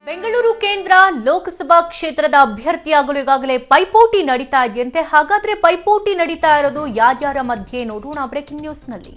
ಬೆಂಗಳೂರು ಕೇಂದ್ರ ಲೋಕಸಭಾ ಕ್ಷೇತ್ರದ ಅಭ್ಯರ್ಥಿಯಾಗಲು ಈಗಾಗಲೇ ಪೈಪೋಟಿ ನಡೀತಾ ಇದೆಯಂತೆ ಹಾಗಾದ್ರೆ ಪೈಪೋಟಿ ನಡೀತಾ ಇರೋದು ಯಾರ್ಯಾರ ಮಧ್ಯೆ ನೋಡೋಣ ಬ್ರೇಕಿಂಗ್ ನ್ಯೂಸ್ನಲ್ಲಿ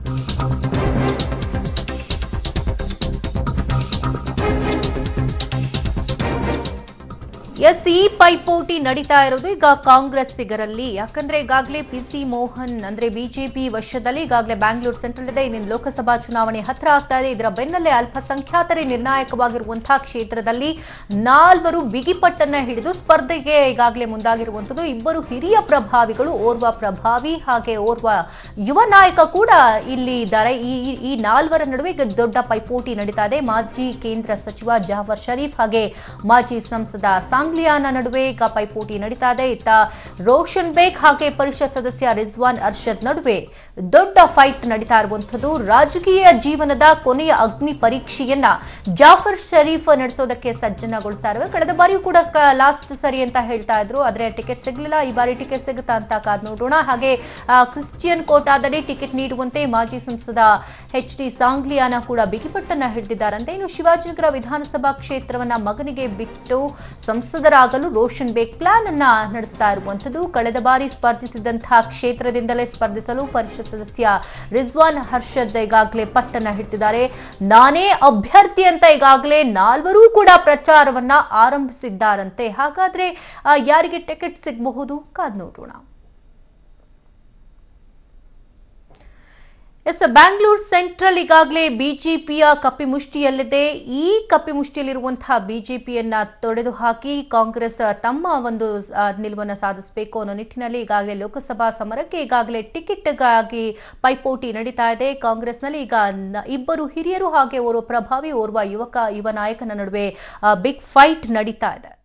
ಎಸ್ ಈ ಪೈಪೋಟಿ ನಡೀತಾ ಇರೋದು ಈಗ ಕಾಂಗ್ರೆಸ್ಸಿಗರಲ್ಲಿ ಯಾಕಂದ್ರೆ ಈಗಾಗಲೇ ಪಿ ಸಿ ಮೋಹನ್ ಅಂದ್ರೆ ಬಿಜೆಪಿ ವಶದಲ್ಲಿ ಈಗಾಗಲೇ ಬ್ಯಾಂಗ್ಳೂರು ಸೆಂಟ್ರಲ್ ಇದೆ ಇನ್ನೇನು ಲೋಕಸಭಾ ಚುನಾವಣೆ ಹತ್ರ ಆಗ್ತಾ ಇದೆ ಇದರ ಬೆನ್ನಲ್ಲೇ ಅಲ್ಪಸಂಖ್ಯಾತರೇ ನಿರ್ಣಾಯಕವಾಗಿರುವಂತಹ ಕ್ಷೇತ್ರದಲ್ಲಿ ನಾಲ್ವರು ಬಿಗಿಪಟ್ಟನ್ನ ಹಿಡಿದು ಸ್ಪರ್ಧೆಗೆ ಈಗಾಗಲೇ ಮುಂದಾಗಿರುವಂಥದ್ದು ಇಬ್ಬರು ಹಿರಿಯ ಪ್ರಭಾವಿಗಳು ಓರ್ವ ಪ್ರಭಾವಿ ಹಾಗೆ ಓರ್ವ ಯುವ ನಾಯಕ ಕೂಡ ಇಲ್ಲಿ ಇದ್ದಾರೆ ಈ ಈ- ಈ ನಾಲ್ವರ ನಡುವೆ ಈಗ ದೊಡ್ಡ ಪೈಪೋಟಿ ನಡೀತಾ ಇದೆ ಮಾಜಿ ಕೇಂದ್ರ ಸಚಿವ ಜಾಫರ್ ಶರೀಫ್ ಹಾಗೆ ಮಾಜಿ ಸಂಸದ ಸಾಂಗ್ಲಿಯಾನ ನಡುವೆ ಈಗ ಪೈಪೋಟಿ ನಡೀತಾ ಇದೆ ಇತ್ತ ರೋಷನ್ ಬೇಗ್ ಹಾಗೆ ಪರಿಷತ್ ಸದಸ್ಯ ರಿಜ್ವಾನ್ ಅರ್ಷದ್ ನಡುವೆ ದೊಡ್ಡ ಫೈಟ್ ನಡೀತಾ ಇರುವಂಥದ್ದು ರಾಜಕೀಯ ಜೀವನದ ಕೊನೆಯ ಅಗ್ನಿ ಪರೀಕ್ಷೆಯನ್ನ ಜಾಫರ್ ಶರೀಫ್ ನಡೆಸೋದಕ್ಕೆ ಸಜ್ಜನಗೊಳಿಸ್ತಾ ಇರುವೆ ಕಳೆದ ಬಾರಿಯೂ ಕೂಡ ಲಾಸ್ಟ್ ಸರಿ ಅಂತ ಹೇಳ್ತಾ ಇದ್ರು ಆದ್ರೆ ಟಿಕೆಟ್ ಸಿಗ್ಲಿಲ್ಲ ಈ ಬಾರಿ ಟಿಕೆಟ್ ಸಿಗುತ್ತಾ ಅಂತ ಕಾದ್ ನೋಡೋಣ ಹಾಗೆ ಆ, ಕ್ರಿಶ್ಚಿಯನ್ ಕೋಟಾದಲ್ಲಿ ಟಿಕೆಟ್ ನೀಡುವಂತೆ ಮಾಜಿ ಸಂಸದ ಎಚ್ ಡಿ ಸಾಂಗ್ಲಿಯಾನ ಕೂಡ ಬಿಗಿಪಟ್ಟನ್ನ ಹಿಡಿದಿದ್ದಾರಂತೆ ಇನ್ನು ಶಿವಾಜಿನಗರ ವಿಧಾನಸಭಾ ಕ್ಷೇತ್ರವನ್ನ ಮಗನಿಗೆ ಬಿಟ್ಟು ಸಂಸದರಾಗಲು ರೋಷನ್ ಬೇಗ್ ಪ್ಲಾನ್ ಅನ್ನ ನಡೆಸ್ತಾ ಇರುವಂತದ್ದು ಕಳೆದ ಬಾರಿ ಸ್ಪರ್ಧಿಸಿದಂತಹ ಕ್ಷೇತ್ರದಿಂದಲೇ ಸ್ಪರ್ಧಿಸಲು ಪರಿಷತ್ ಸದಸ್ಯ ರಿಜ್ವಾನ್ ಹರ್ಷದ್ ಈಗಾಗಲೇ ಪಟ್ಟನ್ನ ಹಿಡಿದಿದ್ದಾರೆ ನಾನೇ ಅಭ್ಯರ್ಥಿ ಅಂತ ಈಗಾಗಲೇ ನಾಲ್ವರೂ ಕೂಡ ಪ್ರಚಾರವನ್ನ ಆರಂಭಿಸಿದ್ದಾರಂತೆ ಹಾಗಾದ್ರೆ ಆ, ಯಾರಿಗೆ ಟಿಕೆಟ್ ಸಿಗಬಹುದು ಕಾದ್ ನೋಡೋಣ ಎಸ್ ಬ್ಯಾಂಗ್ಳೂರ್ ಸೆಂಟ್ರಲ್ ಈಗಾಗಲೇ ಬಿಜೆಪಿಯ ಕಪಿಮುಷ್ಟಿಯಲ್ಲಿದೆ ಈ ಕಪಿಮುಷ್ಟಿಯಲ್ಲಿರುವಂತಹ ಬಿಜೆಪಿಯನ್ನ ತೊಡೆದು ಹಾಕಿ ಕಾಂಗ್ರೆಸ್ ತಮ್ಮ ಒಂದು ಆ, ನಿಲುವನ್ನು ಸಾಧಿಸಬೇಕು ಅನ್ನೋ ನಿಟ್ಟಿನಲ್ಲಿ ಈಗಾಗಲೇ ಲೋಕಸಭಾ ಸಮರಕ್ಕೆ ಈಗಾಗಲೇ ಟಿಕೆಟ್ಗಾಗಿ ಪೈಪೋಟಿ ನಡೀತಾ ಇದೆ ಕಾಂಗ್ರೆಸ್ನಲ್ಲಿ ಈಗ ನ- ಇಬ್ಬರು ಹಿರಿಯರು ಹಾಗೆ ಓರ್ವ ಪ್ರಭಾವಿ ಓರ್ವ ಯುವಕ ಯುವ ನಾಯಕನ ನಡುವೆ ಬಿಗ್ ಫೈಟ್ ನಡೀತಾ ಇದೆ